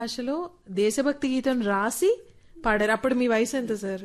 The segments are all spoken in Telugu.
భాషలో దేశభక్తి గీతం రాసి పాడారు అప్పుడు మీ వయసు ఎంత సార్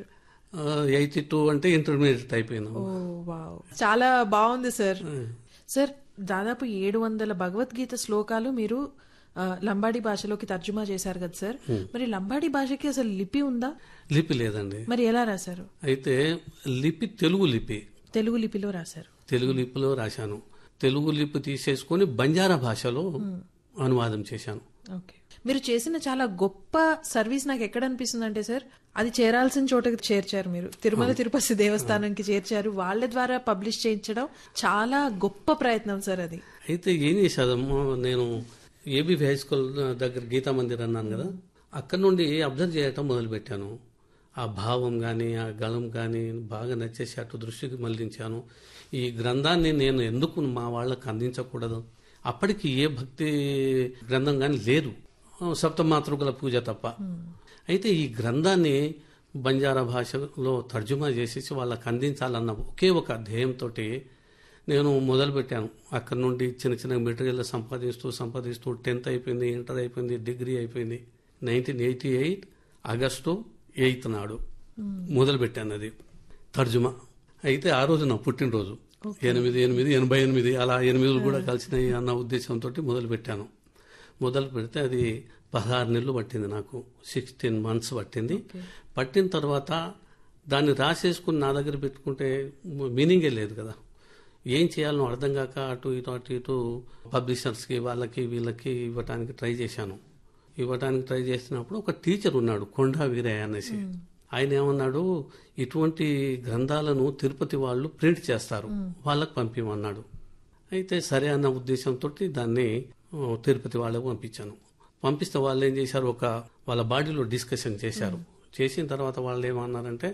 ఎయిటీ టూ అంటే ఇంటర్మీడియట్ అయిపోయినా ఓ వావ్ చాలా బాగుంది సార్ సార్ దాదాపు ఏడు వందల భగవద్గీత శ్లోకాలు మీరు ఆ, లంబాడీ భాషలోకి తర్జుమా చేశారు కదా సార్ మరి లంబాడీ భాషకి అసలు లిపి ఉందా లిపి లేదండి మరి ఎలా రాశారు అయితే లిపి తెలుగు లిపి తెలుగు లిపిలో రాశారు తెలుగు లిపిలో రాశాను తెలుగు లిపి తీసేసుకొని బంజారా భాషలో అనువాదం చేశాను ఓకే మీరు చేసిన చాలా గొప్ప సర్వీస్ నాకు ఎక్కడ అనిపిస్తుంది అంటే సార్ అది చేరాల్సిన చోటకి చేర్చారు మీరు తిరుమల తిరుపతి దేవస్థానంకి చేర్చారు వాళ్ళ ద్వారా పబ్లిష్ చేయించడం చాలా గొప్ప ప్రయత్నం సార్ అది అయితే ఏం చేశాదమ్మా నేను ఏబీ హై స్కూల్ దగ్గర గీతా మందిర్ అన్నాను కదా అక్కడ నుండి అబ్జర్వ్ చేయటం మొదలుపెట్టాను ఆ భావం కానీ ఆ గళం కానీ బాగా నచ్చేసి అటు దృష్టికి మళ్లించాను ఈ గ్రంథాన్ని నేను ఎందుకు మా వాళ్ళకి అందించకూడదు అప్పటికి ఏ భక్తి గ్రంథం కానీ లేదు సప్తమాతృకుల పూజ తప్ప అయితే ఈ గ్రంథాన్ని బంజారా భాషలో తర్జుమా చేసేసి వాళ్ళకి అందించాలన్న ఒకే ఒక ధ్యేయంతో నేను మొదలుపెట్టాను అక్కడ నుండి చిన్న చిన్న మెటీరియల్ సంపాదిస్తూ సంపాదిస్తూ టెన్త్ అయిపోయింది ఇంటర్ అయిపోయింది డిగ్రీ అయిపోయింది nineteen eighty eight August eighth నాడు మొదలుపెట్టాను అది తర్జుమా అయితే ఆ రోజు నా పుట్టినరోజు ఎనిమిది ఎనిమిది ఎనభై ఎనిమిది అలా ఎనిమిదిలు కూడా కలిసినాయి అన్న ఉద్దేశంతో మొదలు పెట్టాను మొదలు పెడితే అది పదహారు నెలలు పట్టింది నాకు సిక్స్టీన్ మంత్స్ పట్టింది పట్టిన తర్వాత దాన్ని రాసేసుకుని నా దగ్గర పెట్టుకుంటే మీనింగే లేదు కదా ఏం చేయాలనో అర్థం కాక అటు ఇటు అటు ఇటు పబ్లిషర్స్కి వాళ్ళకి వీళ్ళకి ఇవ్వటానికి ట్రై చేశాను ఇవ్వటానికి ట్రై చేసినప్పుడు ఒక టీచర్ ఉన్నాడు కొండా వీరయ్య అనేసి ఆయన ఏమన్నాడు ఇటువంటి గ్రంథాలను తిరుపతి వాళ్ళు ప్రింట్ చేస్తారు వాళ్ళకి పంపిమన్నాడు అయితే సరే అన్న ఉద్దేశంతో దాన్ని ఆ, తిరుపతి వాళ్ళకు పంపించాను పంపిస్తే వాళ్ళు ఏం చేశారు ఒక వాళ్ళ బాడీలో డిస్కషన్ చేశారు చేసిన తర్వాత వాళ్ళు ఏమన్నారంటే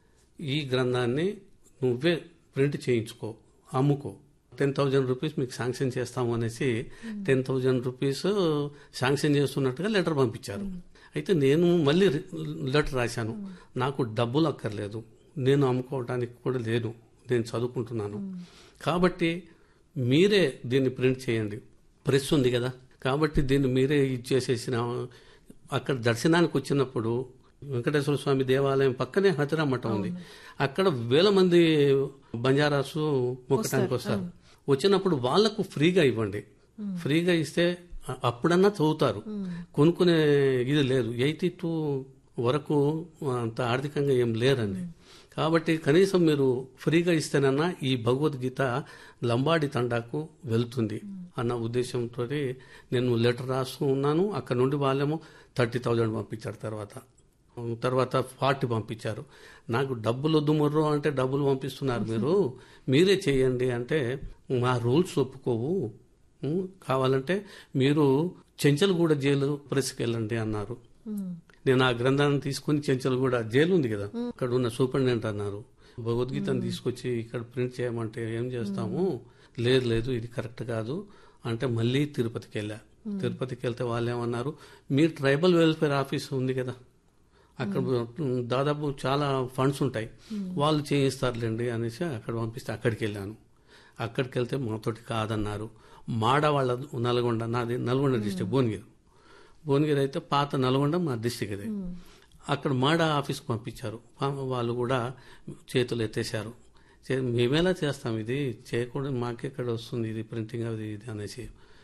ఈ గ్రంథాన్ని నువ్వే ప్రింట్ చేయించుకో అమ్ముకో టెన్ థౌజండ్ రూపీస్ మీకు శాంక్షన్ చేస్తాము అనేసి టెన్ థౌజండ్ రూపీస్ శాంక్షన్ చేస్తున్నట్టుగా లెటర్ పంపించారు అయితే నేను మళ్ళీ లెటర్ రాశాను నాకు డబ్బులు అక్కర్లేదు నేను అమ్ముకోవడానికి కూడా లేదు నేను చదువుకుంటున్నాను కాబట్టి మీరే దీన్ని ప్రింట్ చేయండి ప్రెస్ ఉంది కదా కాబట్టి దీన్ని మీరే ఇచ్చేసేసిన అక్కడ దర్శనానికి వచ్చినప్పుడు వెంకటేశ్వర స్వామి దేవాలయం పక్కనే హతిరా మఠం ఉంది అక్కడ వేల మంది బంజారాసు మొక్కటానికి వస్తారు వచ్చినప్పుడు వాళ్లకు ఫ్రీగా ఇవ్వండి ఫ్రీగా ఇస్తే అ- అప్పుడన్నా చదువుతారు కొనుక్కునే ఇది లేదు ఎయిటీ టూ వరకు అంత ఆర్థికంగా ఏం లేరండి కాబట్టి కనీసం మీరు ఫ్రీగా ఇస్తేనన్నా ఈ భగవద్గీత లంబాడి తండాకు వెళ్తుంది అన్న ఉద్దేశంతో నేను లెటర్ రాస్తూ ఉన్నాను అక్కడ నుండి వాళ్ళేమో థర్టీ థౌజండ్ పంపించారు తర్వాత తర్వాత ఫార్టీ పంపించారు నాకు డబ్బులు వద్దు మొర్రో అంటే డబ్బులు పంపిస్తున్నారు మీరు మీరే చేయండి అంటే మా రూల్స్ ఒప్పుకోవు ఉం, కావాలంటే మీరు చెంచల్గూడ జైలు ప్రెస్కి వెళ్ళండి అన్నారు నేను ఆ గ్రంథాన్ని తీసుకుని చెంచల్గూడ జైలు ఉంది కదా అక్కడ ఉన్న సూపరింటెండెంట్ అన్నారు భగవద్గీతను తీసుకొచ్చి ఇక్కడ ప్రింట్ చేయమంటే ఏం చేస్తాము లేదు లేదు ఇది కరెక్ట్ కాదు అంటే మళ్ళీ తిరుపతికి వెళ్ళా తిరుపతికి వెళ్తే వాళ్ళు ఏమన్నారు మీ ట్రైబల్ వెల్ఫేర్ ఆఫీస్ ఉంది కదా అక్కడ దాదాపు చాలా ఫండ్స్ ఉంటాయి వాళ్ళు చేయిస్తారులేండి అనేసి అక్కడ పంపిస్తే అక్కడికి వెళ్ళాను అక్కడికి వెళ్తే మాతోటి కాదన్నారు మాడ వాళ్ళ నల్గొండ నాది నల్గొండ డిస్టిక్ భువనగిరి భువనగిరి అయితే పాత నల్గొండ మా డిస్టిక్ ఇది అక్కడ మాడ ఆఫీస్కి పంపించారు పా- వాళ్ళు కూడా చేతులు ఎత్తేశారు చే- మేమేలా చేస్తాం ఇది చేయకూడదు మాకెక్కడ వస్తుంది ఇది ప్రింటింగ్ అది ఇది అనేసి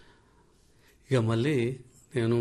ఇక మళ్ళీ నేను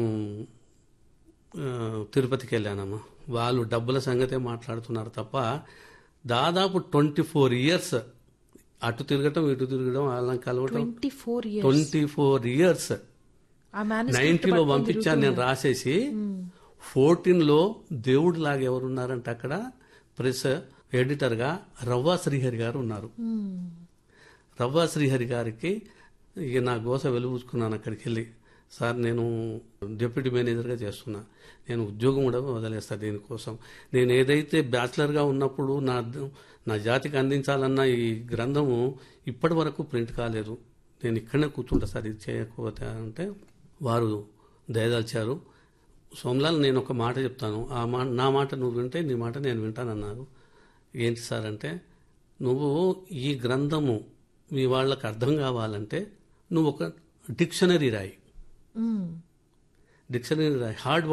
ఆ, తిరుపతికి వెళ్ళానమ్మా వాళ్ళు డబ్బుల సంగతే మాట్లాడుతున్నారు తప్ప దాదాపు ట్వంటీ ఫోర్ ఇయర్స్ అటు తిరగటం ఇటు తిరగడం వాళ్ళని కలవటం twenty four years twenty four years ఆ manuscript నైన్టీలో పంపించాను నేను రాసేసి ఫోర్టీన్ లో దేవుడు లాగా ఎవరున్నారంటే అక్కడ ప్రెస్ ఎడిటర్ గా రవ్వా శ్రీహరి గారు ఉన్నారు మ్మ్. రవ్వా శ్రీహరి గారికి ఇక నా గోస వెలుగుచుకున్నాను అక్కడికి వెళ్ళి సార్ నేను డిప్యూటీ మేనేజర్గా చేస్తున్నా నేను ఉద్యోగం కూడా వదిలేస్తా దీనికోసం నేను ఏదైతే బ్యాచిలర్గా ఉన్నప్పుడు నా నా జాతికి అందించాలన్న ఈ గ్రంథము ఇప్పటి వరకు ప్రింట్ కాలేదు నేను ఇక్కడనే కూర్చుంటా సార్ ఇది చేయకపోతే అంటే వారు దయదాల్చారు సోమలాల్ నేను ఒక మాట చెప్తాను ఆ మా నా మాట నువ్వు వింటే నీ మాట నేను వింటానన్నారు ఏంటి సార్ అంటే నువ్వు ఈ గ్రంథము మీ వాళ్ళకి అర్థం కావాలంటే నువ్వు ఒక డిక్షనరీ రాయి మ్మ్. Dictionary hard